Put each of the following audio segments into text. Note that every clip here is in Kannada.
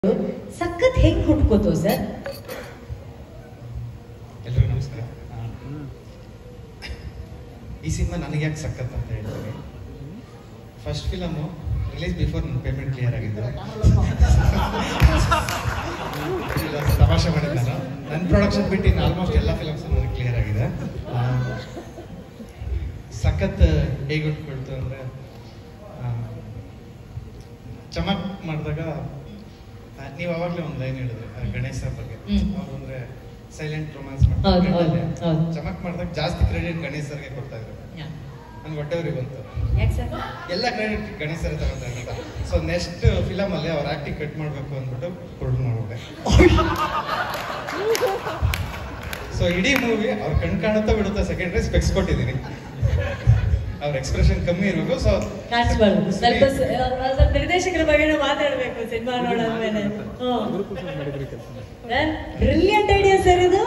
ಸಖತ್ ಹೆಂಗ್ ಹುಟ್ಕೋತು ಸರ್ ಎಲ್ರಿಗೂ ನಮಸ್ಕಾರ ಆ, ಈ ಸಿನಿಮಾ ನನಗೆ ಯಾಕೆ ಸಖತ್ ಅಂತ ಹೇಳ್ತೀನಿ ಫಸ್ಟ್ ಫಿಲಮು ರಿಲೀಸ್ ಬಿಫೋರ್ ನನ್ನ ಪೇಮೆಂಟ್ ಕ್ಲಿಯರ್ ಆಗಿದ್ದು ಇಲ್ಲ, ತಮಾಷೆ ಮಾಡಿದ್ದು ನಾನು ನನ್ನ ಪ್ರೊಡಕ್ಷನ್ ಬಿಟ್ಟು ಇನ್ನು ಆಲ್ಮೋಸ್ಟ್ ಎಲ್ಲ ಫಿಲಮ್ಸ್ ನನಗೆ ಕ್ಲಿಯರ್ ಆಗಿದೆ ಆ, ಸಖತ್ ಹೇಗೆ ಉಟ್ಕೊಳ್ತು ಅಂದರೆ ಚಮಕ್ ಮಾಡಿದಾಗ ನೀವು ಅವಾಗಲೇ ಒಂದು ಲೈನ್ ಹೇಳಿದ್ರಿ ಆ, ಗಣೇಶ್ ಸರ್ ಬಗ್ಗೆ ಹ್ಮ್. ಅವ್ರು ಅಂದ್ರೆ ಸೈಲೆಂಟ್ ರೊಮ್ಯಾನ್ಸ್ ಹೌದು, ಹೌದು, ಹೌದು. ಚಮಕ್ ಮಾಡಿದಾಗ ಜಾಸ್ತಿ ಕ್ರೆಡಿಟ್ ಗಣೇಶ್ ಸರ್ಗೆ ಕೊಡ್ತಾ ಇದ್ರು ನನ್ಗೆ ಹೊಟ್ಟೆವ್ರಿಗೆ ಬಂತು ಯಾಕೆ ಸರ್ ಎಲ್ಲ ಕ್ರೆಡಿಟ್ ಗಣೇಶ್ ಸರ್ ತಗೊಂತ ಇದ್ದಾರೆ ಸೊ ನೆಕ್ಸ್ಟ್ ಫಿಲಮ್ ಅಲ್ಲಿ ಅವ್ರ ಆಕ್ಟಿಂಗ್ ಕಟ್ ಮಾಡ್ಬೇಕು ಅಂದ್ಬಿಟ್ಟು ಕುರುಡು ಮಾಡ್ಬಿಟ್ಟೆ ಸೊ ಇಡೀ ಮೂವಿ ಅವ್ರ ಕಣ್ ಕಾಣುತ್ತಾ ಬಿಡುತ್ತಾ ಸೆಕೆಂಡ್ರಿ ಸ್ಪೆಕ್ಸ್ ಕೊಟ್ಟಿದ್ದೀನಿ ಅವ್ರ ಎಕ್ಸ್ಪ್ರೆಷನ್ ಕಮ್ಮಿ ಇರಬೇಕು ಸೊ ಕಾಣಿಸ್ಬಾರ್ದು ಸ್ವಲ್ಪ ಸ- ಸ್ವಲ್ಪ ನಿರ್ದೇಶಕರ ಬಗ್ಗೆ ಮಾತಾಡ್ಬೇಕು ಸಿನಿಮಾ ನೋಡಾದ್ಮೇಲೆ ಬ್ರಿಲಿಯಂಟ್ ಐಡಿಯಾ ಸರ್ ಇದು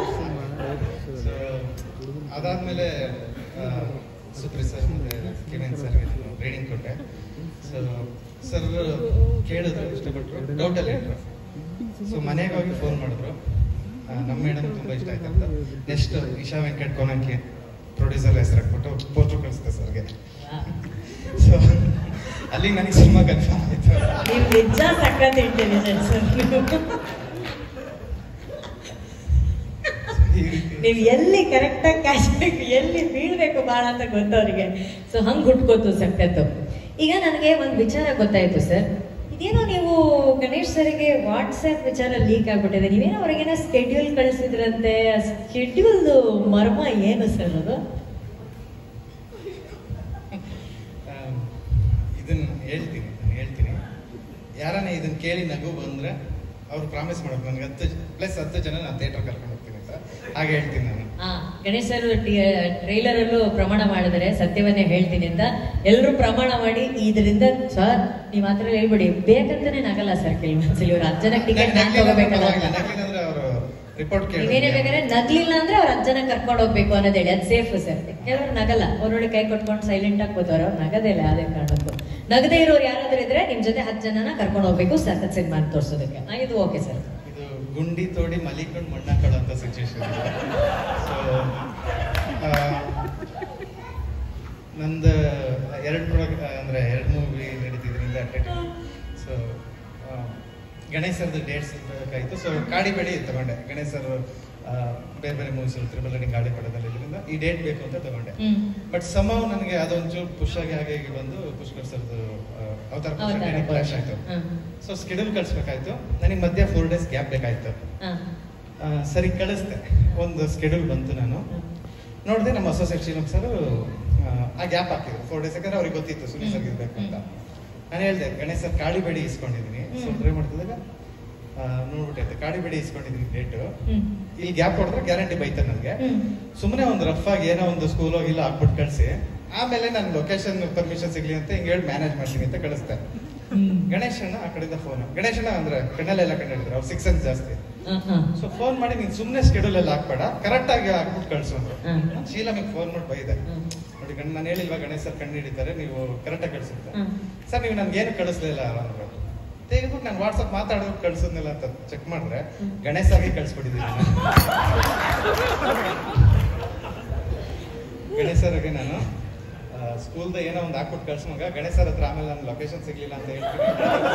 ಅದಾದ್ಮೇಲೆ ಆ, ಸುಪ್ರೀತ್ ಸರ್ ಮತ್ತೆ ಕಿರಣ್ ಸರ್ಗೆ ಟ್ರೈನಿಂಗ್ ಕೊಟ್ಟೆ ಸೊ ಸರ್ ಕೇಳಿದ್ರು ಇಷ್ಟಪಟ್ಟರು ಡೌಟಲ್ಲಿ ಇದ್ರು ಸೊ ಮನೆಗೆ ಹೋಗಿ ಫೋನ್ ಮಾಡಿದ್ರು ಆ, ನಮ್ಮ ಮೇಡಮ್ ತುಂಬ ಇಷ್ಟ ಆಯ್ತು ಅಂತ ನೆಕ್ಸ್ಟ್ ಇಶಾ ವೆಂಕಟ್ ಕೋನಂಕಿ ಪ್ರೊಡ್ಯೂಸರ್ ಹೆಸರು ಹಾಕ್ಬಿಟ್ಟು ಪೋಸ್ಟರ್ ಕಳಿಸ್ದೆ ಸರ್ಗೆ ಸೊ ಅಲ್ಲಿಗೆ ನನಗೆ ಸಿನಿಮಾ ಕನ್ಫರ್ಮ್ ಆಯ್ತು ನೀವು ನಿಜ ಸಖತ್ ಇಂಟೆಲಿಜೆನ್ಸ್ ಈ ರೀತಿ ನೀವು ಎಲ್ಲಿ ಕರೆಕ್ಟಾಗಿ ಕ್ಯಾಚ್ ಬೇಕು ಎಲ್ಲಿ ಬೀಳ್ಬೇಕು ಭಾಳ ಅಂತ ಗೊತ್ತವರಿಗೆ ಸೊ ಹಂಗೆ ಹುಟ್ಕೋತು ಸಖತ್ತು ಈಗ ನನಗೆ ಒಂದು ವಿಚಾರ ಗೊತ್ತಾಯ್ತು ಸರ್ ಇದೇನೋ ನೀವು ಗಣೇಶ್ ಸರ್ಗೆ ವಾಟ್ಸ್ಆ್ಯಪ್ ವಿಚಾರ ಲೀಕ್ ಆಗ್ಬಿಟ್ಟಿದೆ ನೀವೇನೋ ಅವ್ರಿಗೇನೋ ಸ್ಕೆಡ್ಯೂಲ್ ಕಳಿಸಿದ್ರಂತೆ ಆ ಸ್ಕೆಡ್ಯೂಲ್ದು ಮರ್ಮ ಏನು ಸರ್ ಅದು ಆಮ್, ಇದನ್ನ ಹೇಳ್ತೀನಿ ನಾನು ಹೇಳ್ತೀನಿ ಯಾರನ್ನ ಇದನ್ನ ಕೇಳಿ ನಗು ಬಂದ್ರೆ ಅವ್ರು ಪ್ರಾಮಿಸ್ ಮಾಡೋದು ನನಗೆ ಹತ್ತು ಪ್ಲಸ್ ಹತ್ತು ಜನ ನಾನು ಥಿಯೇಟರ್ ಕರ್ಕೊಂಡು ಹೋಗ್ತೀನಿ ಅಂತ ಹಾಗೆ ಹೇಳ್ತೀನಿ ನಾನು ಆ ಗಣೇಶ್ ಸರ್ ಟ್ರೈಲರ್ ಅಲ್ಲೂ ಪ್ರಮಾಣ ಮಾಡಿದರೆ ಸತ್ಯವನ್ನೇ ಹೇಳ್ತೀನಿ ಅಂತ ಎಲ್ಲರೂ ಪ್ರಮಾಣ ಮಾಡಿ ಇದರಿಂದ ಸರ್ ನೀವು ಮಾತ್ರ ಹೇಳ್ಬಿಡಿ ಬೇಕಂತಾನೆ ನಗಲ್ಲ ಸರ್ ಕೆಲವೊಂದ್ಸಲಿ ಇವ್ರು ಹತ್ತು ಜನಕ್ಕೆ ಟಿಕೆಟ್ ನಾನು ತಗೋಬೇಕಲ್ಲ ಅಂತ. ನಗ್ಲಿಲ್ಲ ಅಂದ್ರೆ ಅವರು ರಿಪೋರ್ಟ್ ನೀವೇನೇ ಕೇಳಿ ಬೇಕಾದ್ರೆ ನಗ್ಲಿಲ್ಲ ಅಂದ್ರೆ ಅವ್ರ ಹತ್ತು ಜನ ಕರ್ಕೊಂಡು ಹೋಗ್ಬೇಕು ಅನ್ನೋದು ಹೇಳಿ ಅದು ಸೇಫ್ ಸರ್ ಕೆಲವರು ನಗಲ್ಲ ಅವ್ರೊಳಗೆ ಕೈ ಕೊಟ್ಕೊಂಡು ಸೈಲೆಂಟ್ ಆಗಿ ಕೂತವ್ರು ಅವ್ರು ನಗದೇ ಇಲ್ಲ ಅದೇ ಕಾರಣಕ್ಕೂ ನಗದೇ ಇರೋರು ಯಾರಾದ್ರೂ ಇದ್ರೆ ನಿಮ್ ಜೊತೆ ಹತ್ತು ಜನನ ಕರ್ಕೊಂಡು ಹೋಗ್ಬೇಕು ಸಖತ್ ಸಿನಿಮಾ ತೋರ್ಸೋದಕ್ಕೆ ಆ, ಇದು ಓಕೆ ಸರ್ ಇದು ಗುಂಡಿ ತೋಡಿ ಮಲಿಕೊಂಡು ಮಣ್ಣಾಕೊಳ್ಳೋ ಅಂತ ಸಿಚುವೇಶನ್ ಸೊ ನಂದು ಎರಡು ಪ್ರಾಡಕ್ಟ್ ಅಂದ್ರೆ ಎರಡು ಮೂವಿ ನಡೀತಿದ್ರಿಂದ ಸೊ ಗಣೇಶ್ ಸರ್ದು ಡೇಟ್ಸ್ ಬೇಕಾಯಿತು ಸೊ ಕಾಡಿ ಬೆಳಿ ತಗೊಂಡೆ ಗಣೇಶ್ ಸರ್ ಆ, ಬೇರೆ ಬೇರೆ ಮೂವೀಸ್ ತ್ರಿಬಲ್ ರನ್ನಿಂಗ್ ಗಾಡಿ ಪಡದಲ್ಲಿ ಇದರಿಂದ ಈ ಡೇಟ್ ಬೇಕು ಅಂತ ತಗೊಂಡೆ ಹ್ಮ್ ಬಟ್ ಸಮಾವ್ ನನಗೆ ಅದೊಂಚೂರು ಪುಷ್ ಆಗಿ ಹಾಗೆ ಹೀಗೆ ಬಂದು ಪುಷ್ಕರ್ ಸರ್ದು ಅವತಾರ ಅವತಾರ ಕ್ಲಾಶ್ ಆಯ್ತು ಹ್ಮ್. ಸೊ ಸ್ಕೆಡ್ಯೂಲ್ ಕಳಿಸ್ಬೇಕಾಯ್ತು ನನಗೆ ಮಧ್ಯ ಫೋರ್ ಡೇಸ್ ಗ್ಯಾಪ್ ಬೇಕಾಯ್ತು ಹಾ. ಆ, ಸರಿ ಕಳಿಸ್ದೆ ಒಂದು ಸ್ಕೆಡ್ಯೂಲ್ ಬಂತು ನಾನು ನೋಡಿದೆ ನಮ್ಮ ಅಸೋಸಿಯೇಟ್ ಶ್ರೀಮಕ್ ಸರ್ ಆ ಗ್ಯಾಪ್ ಹಾಕಿದ್ರು ಫೋರ್ ಡೇಸ್ ಯಾಕಂದ್ರೆ ಅವ್ರಿಗೆ ಗೊತ್ತಿತ್ತು ಸುನೀಲ್ ಸರ್ಗೆ ಇರ್ಬೇಕು ಅಂತ ನಾನು ಹೇಳ್ದೆ ಗಣೇಶ್ ಸರ್ ಕಾಳಿ ಬೇಡಿ ಇಸ್ಕೊಂಡಿದ್ದೀನಿ ಸೊ ಹ್ಮ್. ಟ್ರೈ ಮಾಡ್ತಿದ್ದಾಗ ಆ, ನೋಡ್ಬಿಟ್ಟೈತೆ ಕಾಳಿ ಬೇಡಿ ಇಸ್ಕೊಂಡಿದ್ದೀನಿ ಡೇಟು ಹ್ಮ್. ಇಲ್ಲಿ ಗ್ಯಾಪ್ ಹೊಡೆದ್ರೆ ಗ್ಯಾರಂಟಿ ಬೈತಾರೆ ನನಗೆ ಹ್ಮ್. ಸುಮ್ಮನೆ ಒಂದು ರಫ್ ಆಗಿ ಏನೋ ಒಂದು ಸ್ಕೂಲ್ ಹೋಗಿಲ್ಲ ಹಾಕ್ಬಿಟ್ಟು ಕಳಿಸಿ ಆಮೇಲೆ ನಾನು ಲೊಕೇಶನ್ ಪರ್ಮಿಷನ್ ಸಿಗ್ಲಿ ಅಂತ ಹಿಂಗೆ ಹೇಳಿ ಮ್ಯಾನೇಜ್ ಮಾಡ್ತೀನಿ ಅಂತ ಕಳಿಸ್ದೆ ಹ್ಮ್. ಗಣೇಶಣ್ಣ ಆ ಕಡೆಯಿಂದ ಫೋನ್ ಗಣೇಶಣ್ಣ ಅಂದ್ರೆ ಕಣ್ಣಲ್ಲೆಲ್ಲ ಕಂಡು ಹಿಡಿದ್ರು ಅವ್ರು ಸಿಕ್ಸ್ ಸೆನ್ಸ್ ಜಾಸ್ತಿ ಹಾ, ಹಾ. ಸೊ ಫೋನ್ ಮಾಡಿ ನೀನು ಸುಮ್ಮನೆ ಸ್ಕೆಡ್ಯೂಲ್ ಎಲ್ಲ ಹಾಕ್ಬೇಡ ಕರೆಕ್ಟ್ ಆಗಿ ಹಾಕ್ಬಿಟ್ಟು ಕಳ್ಸು ಅಂದ್ರು ಹ್ಮ್. ನಾನು ಶೀಲಮಿಗೆ ಫೋನ್ ಮಾಡಿ ಬೈದೆ ಹ್ಮ್. ನೋಡಿ ಗಂಡ ನಾನು ಹೇಳಿಲ್ವಾ ಗಣೇಶ್ ಸರ್ ಕಂಡು ಹಿಡಿತಾರೆ ನೀವು ಕರೆಕ್ಟಾಗಿ ಕಳಿಸುತ್ತೆ ಹ್ಮ್. ಸರ್ ನೀವು ನನ್ಗೆ ಏನು ಕಳಿಸ್ಲಿಲ್ಲ ಅಂದ್ರು ತೆಗೆದ್ಬಿಟ್ಟು ನಾನು ವಾಟ್ಸಪ್ ಮಾತಾಡೋದು ಕಳ್ಸೋದ್ನಿಲ್ಲ ಅಂತ ಚೆಕ್ ಮಾಡಿದ್ರೆ ಹ್ಮ್. ಗಣೇಶ್ ಸರ್ಗೆ ಕಳ್ಸ್ಬಿಟ್ಟಿದ್ದೀನಿ ನಾನು. ಗಣೇಶ್ ಸರ್ಗೆ ನಾನು ಸ್ಕೂಲ್ದ ಏನೋ ಒಂದು ಹಾಕ್ಬಿಟ್ಟು ಕಳ್ಸೋ ಮಗ ಗಣೇಶ್ ಸರ್ ಹತ್ರ ಆಮೇಲೆ ನಾನು ಲೊಕೇಶನ್ ಸಿಗ್ಲಿಲ್ಲ ಅಂತ ಹೇಳ್ತೀನಿ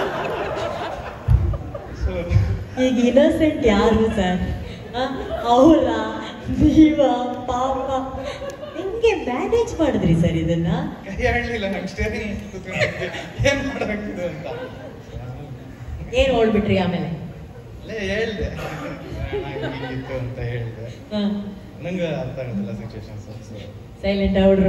ಸೊ ಈಗ ಇನ್ನೋಸೆಂಟ್ ಯಾರು ಸರ್ ಅವರ ನೀವ ಪಾಪ ಹೆಂಗೆ ಮ್ಯಾನೇಜ್ ಮಾಡಿದ್ರಿ ಸರ್ ಇದನ್ನ ಕೈ ಆಡ್ಲಿಲ್ಲ ನಂಗೆ ಸ್ಟೇರಿಂಗ್ ಕೂತ್ಕೊಂಡಿದ್ದೆ ಏನ್ ಮಾಡ್ಬೇಕಿದು ಅಂತ ಏನ್ ಓಡ್ಬಿಟ್ರಿ ಆಮೇಲೆ ಅಲ್ಲೇ ಹೇಳ್ದೆ ಹಿಂಗಿತ್ತು ಅಂತ ಹೇಳ್ದೆ ನಂಗೆ ಅರ್ಥ ಆಗುತ್ತಿಲ್ಲ ಸಿಚುವೇಶನ್ಸ್ ಸೈಲೆಂಟ್ ಅವ್ರು